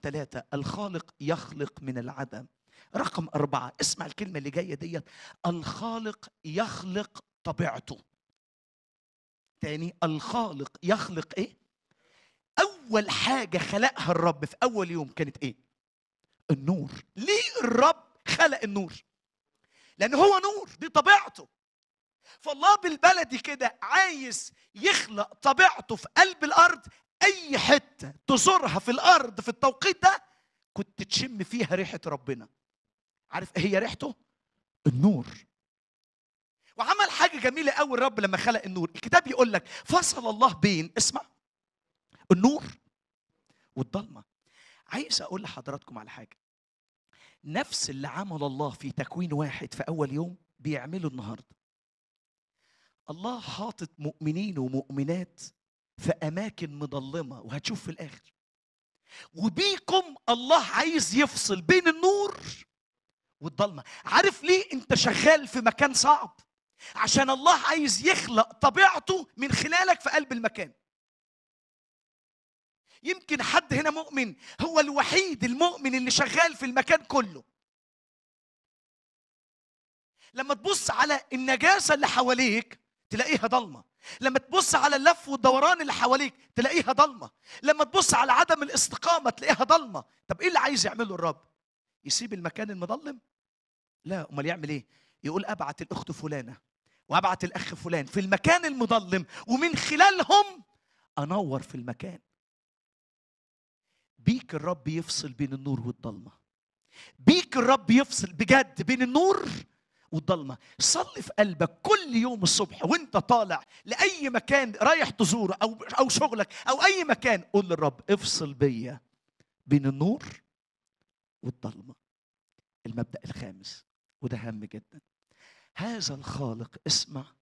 ثلاثة الخالق يخلق من العدم رقم أربعة اسمع الكلمة اللي جاية ديت الخالق يخلق طبيعته تاني الخالق يخلق ايه أول حاجة خلقها الرب في أول يوم كانت ايه النور ليه الرب خلق النور لأن هو نور دي طبيعته فالله بالبلدي كده عايز يخلق طبيعته في قلب الارض اي حته تزورها في الارض في التوقيت ده كنت تشم فيها ريحه ربنا عارف ايه هي ريحته النور وعمل حاجه جميله قوي الرب لما خلق النور الكتاب يقول لك فصل الله بين اسمع النور والضلمه عايز اقول لحضراتكم على حاجه نفس اللي عمل الله في تكوين واحد في اول يوم بيعمله النهارده الله حاطط مؤمنين ومؤمنات في اماكن مظلمه وهتشوف في الاخر وبيكم الله عايز يفصل بين النور والضلمه عارف ليه انت شغال في مكان صعب عشان الله عايز يخلق طبيعته من خلالك في قلب المكان يمكن حد هنا مؤمن هو الوحيد المؤمن اللي شغال في المكان كله لما تبص على النجاسه اللي حواليك تلاقيها ضلمه لما تبص على اللف والدوران اللي حواليك تلاقيها ضلمه لما تبص على عدم الاستقامه تلاقيها ضلمه طب ايه اللي عايز يعمله الرب يسيب المكان المظلم لا امال يعمل ايه يقول ابعت الاخت فلانه وابعت الاخ فلان في المكان المظلم ومن خلالهم انور في المكان بيك الرب يفصل بين النور والضلمه بيك الرب يفصل بجد بين النور والضلمه صلي في قلبك كل يوم الصبح وانت طالع لاي مكان رايح تزوره او او شغلك او اي مكان قول للرب افصل بيا بين النور والضلمه المبدا الخامس وده هام جدا هذا الخالق اسمع